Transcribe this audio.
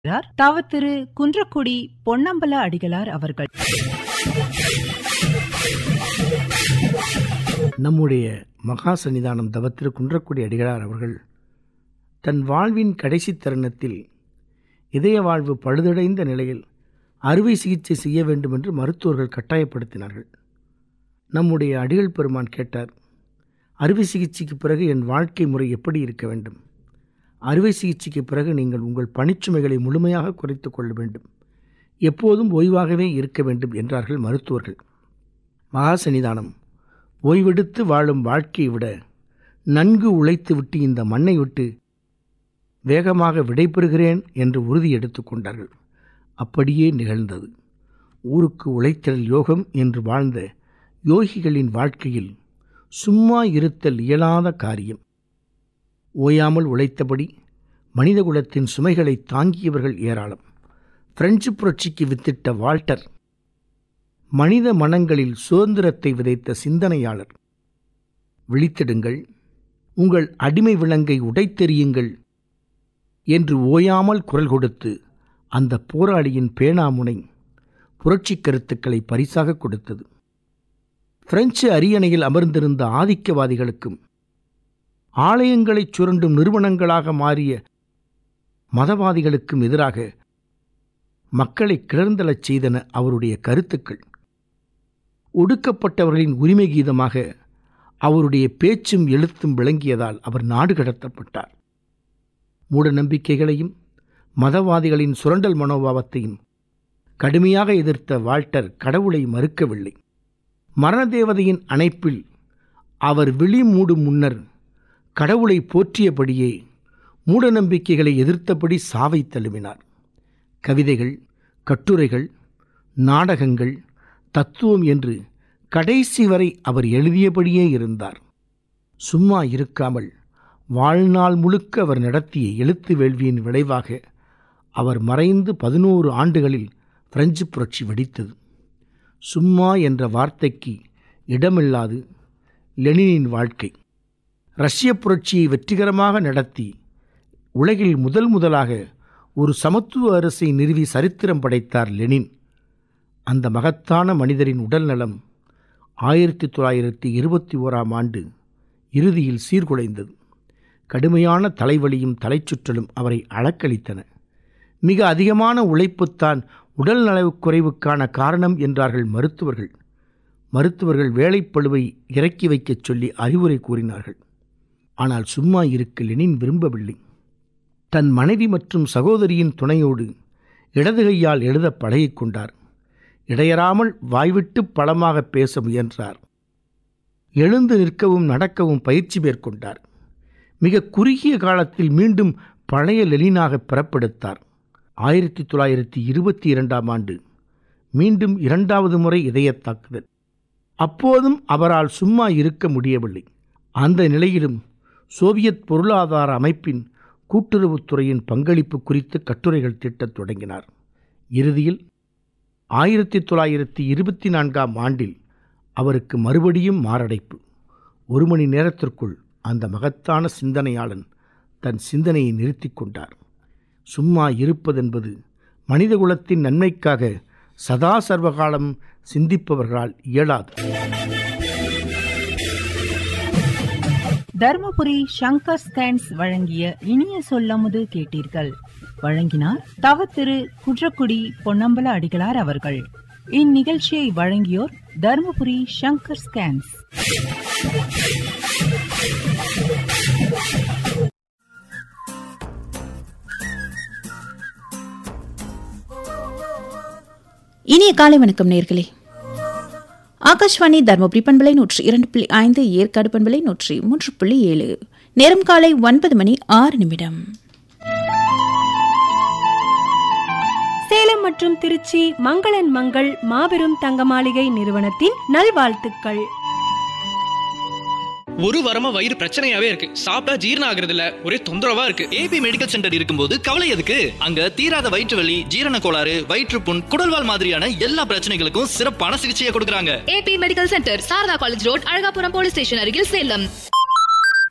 இருக்கிறார் தவ திரு குன்றக்குடி பொன்னம்பல அடிகளார் அவர்கள் நம்முடைய மகா சன்னிதானம் தவத்திரு குன்றக்குடி அடிகளார் அவர்கள் தன் வாழ்வின் கடைசி தருணத்தில் இதய வாழ்வு பழுதடைந்த நிலையில் அறுவை சிகிச்சை செய்ய வேண்டும் என்று மருத்துவர்கள் கட்டாயப்படுத்தினார்கள் நம்முடைய அடிகள் பெருமான் கேட்டார் அறுவை சிகிச்சைக்கு பிறகு என் வாழ்க்கை முறை எப்படி இருக்க வேண்டும் அறுவை சிகிச்சைக்கு பிறகு நீங்கள் உங்கள் பணிச்சுமைகளை முழுமையாக குறைத்து கொள்ள வேண்டும் எப்போதும் ஓய்வாகவே இருக்க வேண்டும் என்றார்கள் மருத்துவர்கள் மகா சன்னிதானம் ஓய்வெடுத்து வாழும் வாழ்க்கையை விட நன்கு உழைத்து விட்டு இந்த மண்ணை விட்டு வேகமாக விடைபெறுகிறேன் என்று உறுதி எடுத்துக்கொண்டார்கள் அப்படியே நிகழ்ந்தது ஊருக்கு உழைத்தல் யோகம் என்று வாழ்ந்த யோகிகளின் வாழ்க்கையில் சும்மா இருத்தல் இயலாத காரியம் ஓயாமல் உழைத்தபடி மனிதகுலத்தின் சுமைகளை தாங்கியவர்கள் ஏராளம் பிரெஞ்சு புரட்சிக்கு வித்திட்ட வால்டர் மனித மனங்களில் சுதந்திரத்தை விதைத்த சிந்தனையாளர் விழித்திடுங்கள் உங்கள் அடிமை விலங்கை உடைத்தெறியுங்கள் என்று ஓயாமல் குரல் கொடுத்து அந்த போராளியின் பேனாமுனை புரட்சி கருத்துக்களை பரிசாக கொடுத்தது பிரெஞ்சு அரியணையில் அமர்ந்திருந்த ஆதிக்கவாதிகளுக்கும் ஆலயங்களைச் சுரண்டும் நிறுவனங்களாக மாறிய மதவாதிகளுக்கும் எதிராக மக்களை கிளர்ந்தலச் செய்தன அவருடைய கருத்துக்கள் ஒடுக்கப்பட்டவர்களின் உரிமை கீதமாக அவருடைய பேச்சும் எழுத்தும் விளங்கியதால் அவர் நாடு கடத்தப்பட்டார் மூட நம்பிக்கைகளையும் மதவாதிகளின் சுரண்டல் மனோபாவத்தையும் கடுமையாக எதிர்த்த வால்டர் கடவுளை மறுக்கவில்லை மரணதேவதையின் அணைப்பில் அவர் விழி மூடும் முன்னர் கடவுளை போற்றியபடியே மூட நம்பிக்கைகளை எதிர்த்தபடி சாவை தழுவினார் கவிதைகள் கட்டுரைகள் நாடகங்கள் தத்துவம் என்று கடைசி வரை அவர் எழுதியபடியே இருந்தார் சும்மா இருக்காமல் வாழ்நாள் முழுக்க அவர் நடத்திய எழுத்து வேள்வியின் விளைவாக அவர் மறைந்து பதினோரு ஆண்டுகளில் பிரெஞ்சு புரட்சி வெடித்தது சும்மா என்ற வார்த்தைக்கு இடமில்லாது லெனினின் வாழ்க்கை ரஷ்ய புரட்சியை வெற்றிகரமாக நடத்தி உலகில் முதல் முதலாக ஒரு சமத்துவ அரசை நிறுவி சரித்திரம் படைத்தார் லெனின் அந்த மகத்தான மனிதரின் உடல்நலம் ஆயிரத்தி தொள்ளாயிரத்தி இருபத்தி ஓராம் ஆண்டு இறுதியில் சீர்குலைந்தது கடுமையான தலைவலியும் தலைச்சுற்றலும் அவரை அளக்களித்தன மிக அதிகமான உழைப்புத்தான் உடல் நலக்குறைவுக்கான காரணம் என்றார்கள் மருத்துவர்கள் மருத்துவர்கள் வேலைப்பழுவை இறக்கி வைக்கச் சொல்லி அறிவுரை கூறினார்கள் ஆனால் சும்மா இருக்க லெனின் விரும்பவில்லை தன் மனைவி மற்றும் சகோதரியின் துணையோடு இடது கையால் எழுத பழகிக்கொண்டார் இடையறாமல் வாய்விட்டு பழமாக பேச முயன்றார் எழுந்து நிற்கவும் நடக்கவும் பயிற்சி மேற்கொண்டார் மிக குறுகிய காலத்தில் மீண்டும் பழைய லெலினாக பிறப்பெடுத்தார் ஆயிரத்தி தொள்ளாயிரத்தி இருபத்தி இரண்டாம் ஆண்டு மீண்டும் இரண்டாவது முறை இதயத் தாக்குதல் அப்போதும் அவரால் சும்மா இருக்க முடியவில்லை அந்த நிலையிலும் சோவியத் பொருளாதார அமைப்பின் கூட்டுறவுத்துறையின் பங்களிப்பு குறித்து கட்டுரைகள் திட்டத் தொடங்கினார் இறுதியில் ஆயிரத்தி தொள்ளாயிரத்தி இருபத்தி நான்காம் ஆண்டில் அவருக்கு மறுபடியும் மாரடைப்பு ஒரு மணி நேரத்திற்குள் அந்த மகத்தான சிந்தனையாளன் தன் சிந்தனையை நிறுத்தி கொண்டார் சும்மா இருப்பதென்பது மனிதகுலத்தின் நன்மைக்காக சதா சர்வகாலம் சிந்திப்பவர்களால் இயலாது தர்மபுரி சங்கர் ஸ்கேன்ஸ் வழங்கிய இனிய சொல்லமுது கேட்டீர்கள் வழங்கினார் தவ திரு குன்றக்குடி பொன்னம்பல அடிகளார் அவர்கள் இந்நிகழ்ச்சியை வழங்கியோர் தர்மபுரி சங்கர் ஸ்கேன்ஸ் இனிய காலை வணக்கம் நேர்களே ஆகாஷ்வாணி தர்மபுரி பண்பலை நூற்றி இரண்டு புள்ளி ஐந்து ஏற்காடு பண்பலை நூற்றி மூன்று புள்ளி ஏழு நேரம் காலை ஒன்பது மணி ஆறு நிமிடம் சேலம் மற்றும் திருச்சி மங்களன் மங்கள் மாபெரும் தங்க மாளிகை நிறுவனத்தின் நல்வாழ்த்துக்கள் ஒரு வாரமா வயிறு பிரச்சனையாவே இருக்கு சாப்பிட்டா ஜீரணம் ஆகுறது இல்ல ஒரே தொந்தரவா இருக்கு ஏபி மெடிக்கல் சென்டர் இருக்கும்போது கவலை எதுக்கு அங்க தீராத வயிற்று வலி ஜீரண கோளாறு வயிற்றுப்புண் குடல்வால் மாதிரியான எல்லா பிரச்சனைகளுக்கும் சிறப்பான சிகிச்சையை கொடுக்கறாங்க AP medical center Saradha college road Alagapuram police station அருகில் சேலம்